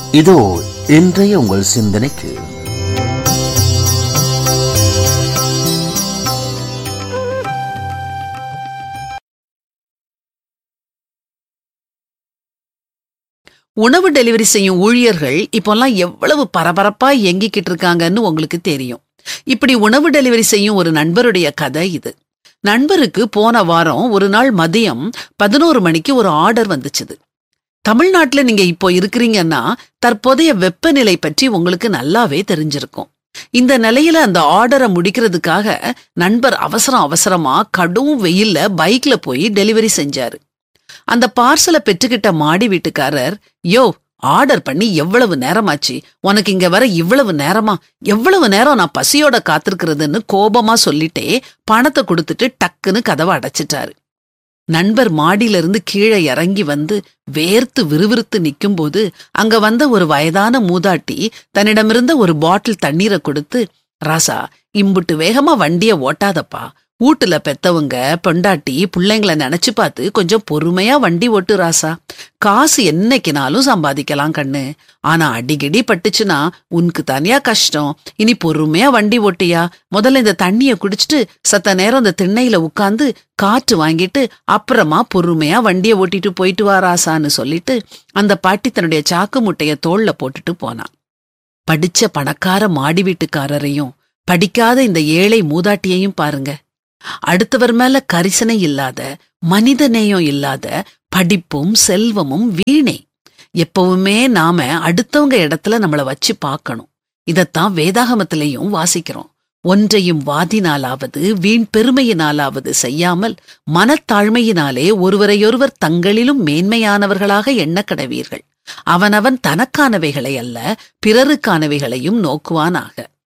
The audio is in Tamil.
இதோ இன்றைய உங்கள் சிந்தனைக்கு உணவு டெலிவரி செய்யும் ஊழியர்கள் இப்போல்லாம் எவ்வளவு பரபரப்பா இயங்கிக்கிட்டு இருக்காங்கன்னு உங்களுக்கு தெரியும் இப்படி உணவு டெலிவரி செய்யும் ஒரு நண்பருடைய கதை இது நண்பருக்கு போன வாரம் ஒரு நாள் மதியம் பதினோரு மணிக்கு ஒரு ஆர்டர் வந்துச்சுது தமிழ்நாட்டுல நீங்க இப்போ இருக்கிறீங்கன்னா தற்போதைய வெப்பநிலை பற்றி உங்களுக்கு நல்லாவே தெரிஞ்சிருக்கும் இந்த நிலையில அந்த ஆர்டரை முடிக்கிறதுக்காக நண்பர் அவசரம் அவசரமா கடும் வெயில்ல பைக்ல போய் டெலிவரி செஞ்சாரு அந்த பார்சலை பெற்றுக்கிட்ட மாடி வீட்டுக்காரர் யோ ஆர்டர் பண்ணி எவ்வளவு நேரமாச்சு உனக்கு இங்க வர இவ்வளவு நேரமா எவ்வளவு நேரம் நான் பசியோட காத்திருக்கிறதுன்னு கோபமா சொல்லிட்டே பணத்தை கொடுத்துட்டு டக்குன்னு கதவை அடைச்சிட்டாரு நண்பர் மாடியில இருந்து கீழே இறங்கி வந்து வேர்த்து விறுவிறுத்து நிக்கும்போது அங்க வந்த ஒரு வயதான மூதாட்டி தன்னிடமிருந்த ஒரு பாட்டில் தண்ணீரை கொடுத்து ராசா இம்புட்டு வேகமா வண்டிய ஓட்டாதப்பா வீட்டுல பெத்தவங்க பொண்டாட்டி பிள்ளைங்கள நினைச்சு பார்த்து கொஞ்சம் பொறுமையா வண்டி ஓட்டு ராசா காசு என்னைக்குனாலும் சம்பாதிக்கலாம் கண்ணு ஆனா அடிக்கடி பட்டுச்சுன்னா உனக்கு தனியா கஷ்டம் இனி பொறுமையா வண்டி ஓட்டியா முதல்ல இந்த தண்ணிய குடிச்சிட்டு சத்த நேரம் இந்த திண்ணையில உட்கார்ந்து காற்று வாங்கிட்டு அப்புறமா பொறுமையா வண்டிய ஓட்டிட்டு போயிட்டு வா ராசான்னு சொல்லிட்டு அந்த பாட்டி தன்னுடைய சாக்கு முட்டைய தோல்ல போட்டுட்டு போனான் படிச்ச பணக்கார மாடி வீட்டுக்காரரையும் படிக்காத இந்த ஏழை மூதாட்டியையும் பாருங்க அடுத்தவர் மேல கரிசனை இல்லாத மனித நேயம் இல்லாத படிப்பும் செல்வமும் வீணே எப்பவுமே நாம அடுத்தவங்க இடத்துல நம்மள வச்சு பார்க்கணும் இதத்தான் வேதாகமத்திலையும் வாசிக்கிறோம் ஒன்றையும் வாதினாலாவது வீண் பெருமையினாலாவது செய்யாமல் மனத்தாழ்மையினாலே ஒருவரையொருவர் தங்களிலும் மேன்மையானவர்களாக எண்ணக் கடவீர்கள் அவனவன் தனக்கானவைகளை அல்ல பிறருக்கானவைகளையும் நோக்குவானாக